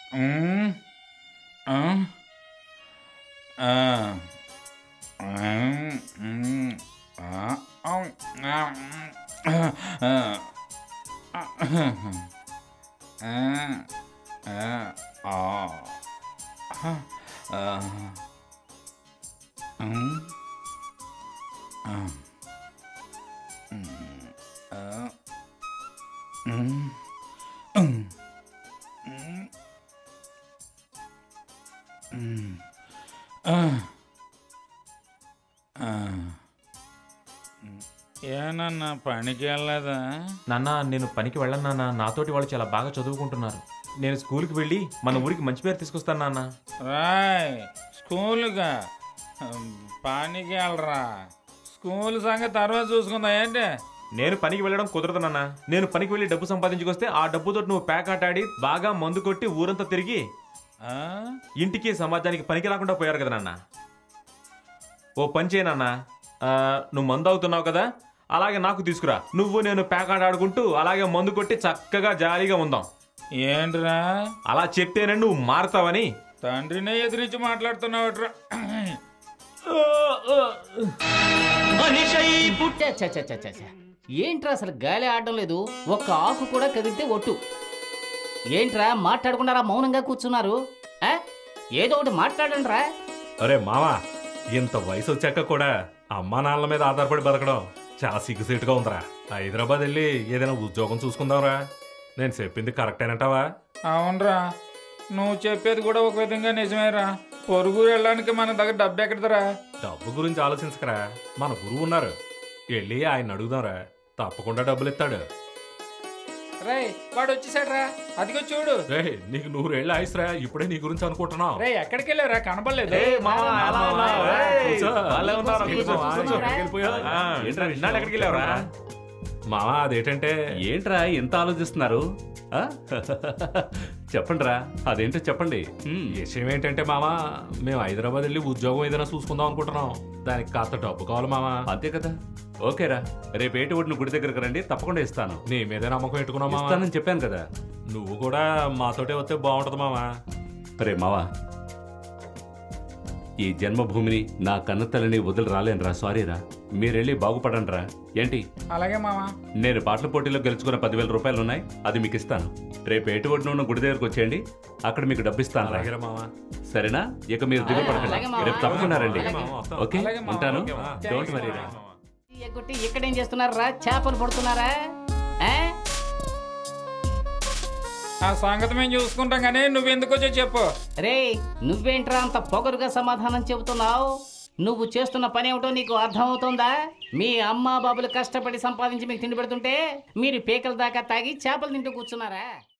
మ్మ్. ఆ? ఆ. మ్మ్. మ్మ్. ఆ. ఔ. ఆ. ఆ. ఆ. ఆ. ఆ. ఆ. మ్మ్. ఆ. మ్మ్. ఆ. మ్మ్. మ్మ్. మ్మ్. మ్మ్. ఆ. ఆ. ఏనన్నా పనికి వెళ్ళదా నాన్న నేను పనికి వెళ్ళను నాన్న నాతోటి వాళ్ళు చాలా బాగా చదువుకుంటున్నారు నేను స్కూల్కి వెళ్ళి మన ఊరికి మంచి పేరు తీసుకొస్తాను నాన్న రాయ్ స్కూల్గా పనికి వెళ్ళరా స్కూల్ సంగతి తర్వాత చూసుకుందా ఏంటి నేను పనికి వెళ్ళడం కుదరదు నాన్న నేను పనికి వెళ్ళి డబ్బు సంపాదించుకొస్తే ఆ డబ్బుతో నువ్వు ప్యాకాట్ ఆడి బాగా మందు కొట్టి ఊరంతా తిరిగి ఆ? ఇంటికి సమాజానికి పనికి రాకుండా పోయారు కదా నాన్న ఓ పని చేయ నాన్న ఆ, నువ్వు మందు అవుతున్నావు కదా అలాగే నాకు తీసుకురా నువ్వు నేను ప్యాకాట్ ఆడుకుంటూ అలాగే మందు కొట్టి చక్కగా జాలీగా ఉందాం ఏంట్రా అలా చెప్తేనే నువ్వు మారుతావని తండ్రినే ఎదిరించి మాట్లాడుతున్నావుట్రా ఛ, ఛ, ఛ, ఛ, ఛ, ఛ. ఏంట్రా అసలు గాలి ఆడడం లేదు ఒక్క ఆకు కూడా కదిలితే ఒట్టు ఏంట్రా మాట్లాడకుండా మౌనంగా కూర్చున్నారు ఆ? ఏదో ఒకటి మాట్లాడండి రా అరే మావా ఇంత వయసు వచ్చాక కూడా అమ్మా నాన్నల మీద ఆధారపడి బతకడం చాలా సిగ్గుసేటుగా ఉందిరా హైదరాబాద్ వెళ్ళి ఏదైనా ఉద్యోగం చూసుకుందాంరా నేను చెప్పింది కరెక్టేనంటావా అవునరా నువ్వు చెప్పేది కూడా ఒక విధంగా నిజమేరా పొరుగురు వెళ్ళడానికి మన దగ్గర డబ్బు ఎక్కడదరా డబ్బు గురించి ఆలోచించకరా మన గురువు ఉన్నారు వెళ్ళి ఆయన అడుగుదాంరా తప్పకుండా డబ్బులు ఇస్తాడు రే వాడు వచ్చేసాడ్రా అదిగో చూడు రే నీకు నూరేళ్ళు ఆయుస్రా ఇప్పుడే నీ గురించి అనుకుంటున్నావు రే ఎక్కడికి వెళ్ళారా కనపడలేదు ఏయ్ మామ, ఎలా ఉన్నావు? ఏయ్, కూర్చో. భలే ఉన్నావురా, కూర్చో, కూర్చో, కూర్చో. కూర్చో. వెళ్ళిపోయావు? ఆ, ఏంట్రా ఇన్నాళ్ళు ఎక్కడికి వెళ్ళావురా మావా అదేంటంటే ఏంట్రా ఎంత ఆలోచిస్తున్నారు ఆ? చెప్పండిరా అదేంటో చెప్పండి హ్మ్. విషయం ఏంటంటే మామా మేము హైదరాబాద్ వెళ్ళి ఉద్యోగం ఏదైనా చూసుకుందాం అనుకుంటున్నాం దానికి కాస్త డబ్బు కావాలి మామా అంతే కదా ఓకేరా రేపు ఏటి ఒడిని గుడి దగ్గరకు రండి తప్పకుండా ఇస్తాను నీ మీద నమ్మకం పెట్టుకున్నావు మామా ఇస్తానని చెప్పాను కదా నువ్వు కూడా మాతోటే వస్తే బాగుంటది మామా రే మావా ఈ జన్మభూమిని నా కన్న తల్లిని వదిలి రాలేనురా సారీరా మీరెళ్ళి బాగుపడండిరా ఏంటి అలాగే మామా నేను పాటల పోటీలో గెలుచుకున్న పదివేల రూపాయలు ఉన్నాయి అది మీకు ఇస్తాను రేపు ఏటి ఒడిన ఉన్న గుడి దగ్గరకు వచ్చేయండి అక్కడ మీకు డబ్బు ఇస్తాను రా అలాగే మామా సరేనా ఇక మీరు దిగపడకండి అలాగే మావా. రేపు తప్పకుండా రండి అలాగే మావా, వస్తాం. ఓకే అలాగే మావా. ఉంటాను ఓకే మావా. డోంట్ వరీ రా ఎగ్గొట్టి ఇక్కడేం చేస్తున్నారా చేపలు పడుతున్నారా ఆ? ఆ సంగతి మేము చూసుకుంటాం కానీ నువ్వు ఎందుకు వచ్చో చెప్పు రే నువ్వేంట్రా అంత పొగరుగా సమాధానం చెబుతున్నావు నువ్వు చేస్తున్న పని ఏమిటో నీకు అర్థమవుతుందా మీ అమ్మా బాబులు కష్టపడి సంపాదించి మీకు తిండి పెడుతుంటే మీరు పీకల దాకా తాగి చేపలు తింటూ కూర్చున్నారా